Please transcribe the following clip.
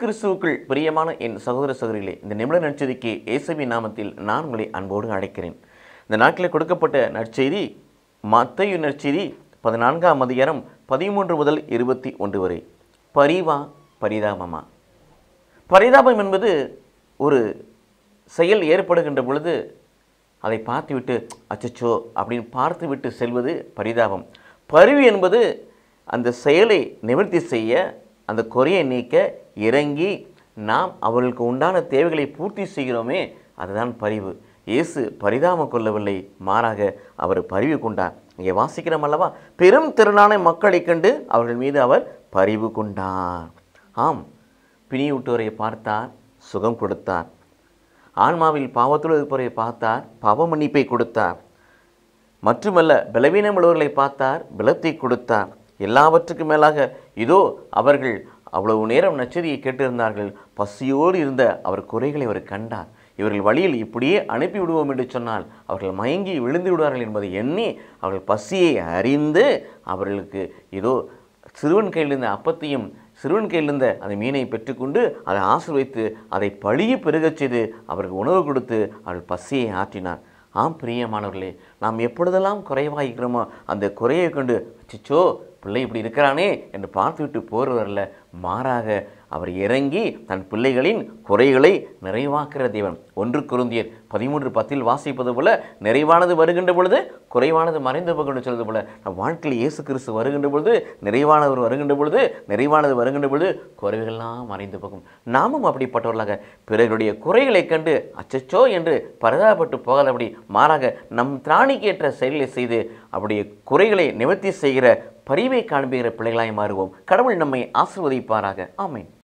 கிறிஸ்துவுக்குள் பிரியமான என் சகோதர சகோதரிகளே இந்த நிமிட நற்செய்திக்கு இயேசுவின் நாமத்தில் நான் உங்களை அன்போடு அழைக்கிறேன் இந்த நாட்களில் கொடுக்கப்பட்ட நற்செய்தி மத்தேயு நற்செய்தி பதினான்காம் அதிகாரம் பதிமூன்று முதல் இருபத்தி ஒன்று வரை பரிவா பரிதாபமா பரிதாபம் என்பது ஒரு செயல் ஏற்படுகின்ற பொழுது அதை பார்த்துவிட்டு அச்சச்சோ அப்படின்னு பார்த்துவிட்டு செல்வது பரிதாபம் பரிவு என்பது அந்த செயலை நிவர்த்தி செய்ய அந்த குறையை நீக்க இறங்கி நாம் அவர்களுக்கு உண்டான தேவைகளை பூர்த்தி செய்கிறோமே அதுதான் பரிவு இயேசு பரிதாபம் கொள்ளவில்லை மாறாக அவர் பரிவு கொண்டார் இங்கே வாசிக்கிறோம் அல்லவா பெரும் திரளான மக்களைக் கண்டு அவர்கள் மீது அவர் பரிவு கொண்டார் ஆம் பிணியூட்டோரை பார்த்தார் சுகம் கொடுத்தார் ஆன்மாவில் பாவத்துள் இருப்பவரை பார்த்தார் பாவ மன்னிப்பை கொடுத்தார் மட்டுமல்ல பலவீனம் உள்ளவர்களை பார்த்தார் பலத்தை கொடுத்தார் எல்லாவற்றுக்கும் மேலாக இதோ அவர்கள் அவ்வளவு நேரம் நச்சரியை கேட்டிருந்தார்கள் பசியோடு இருந்த அவர் குறைகளை அவர் கண்டார் இவர்கள் வழியில் இப்படியே அனுப்பி விடுவோம் என்று சொன்னால் அவர்கள் மயங்கி விழுந்து விடுவார்கள் என்பதை எண்ணி அவர்கள் பசியை அறிந்து அவர்களுக்கு இதோ சிறுவன் கையில் இருந்த அப்பத்தையும் சிறுவன் கையில் இருந்த அந்த மீனை பெற்றுக்கொண்டு அதை ஆசிர்வைத்து அதை பழிய பெருகச் செய்து அவருக்கு உணவு கொடுத்து அவர்கள் பசியை ஆற்றினார் ஆம் பிரியமானவர்களே நாம் எப்பொழுதெல்லாம் குறைவாகிறோமோ அந்த குறையை கொண்டு அச்சோ பிள்ளை இப்படி இருக்கிறானே என்று பார்த்துவிட்டு போகிறவரில் மாறாக அவர் இறங்கி தன் பிள்ளைகளின் குறைகளை நிறைவாக்குற தேவன் ஒன்று குருந்தியர் பதிமூன்று பத்தில் வாசிப்பது போல நிறைவானது வருகின்ற பொழுது குறைவானது மறைந்து போகின்ற சொல்வது போல நம் வாழ்க்கையில் இயேசு கிறிஸ்து வருகின்ற பொழுது நிறைவானவர் வருகின்ற பொழுது நிறைவானது வருகின்ற பொழுது குறைகளெல்லாம் மறைந்து போகும் நாமும் அப்படிப்பட்டவர்களாக பிறருடைய குறைகளைக் கண்டு அச்சச்சோ என்று பரிதாபப்பட்டு போகாதபடி மாறாக நம் திராணிக்கேற்ற செயலை செய்து அப்படியே குறைகளை நிவர்த்தி செய்கிற பரிவை காண்புகிற பிள்ளைகளாய் மாறுவோம் கடவுள் நம்மை ஆசிர்வதிப்பாராக ஆமென்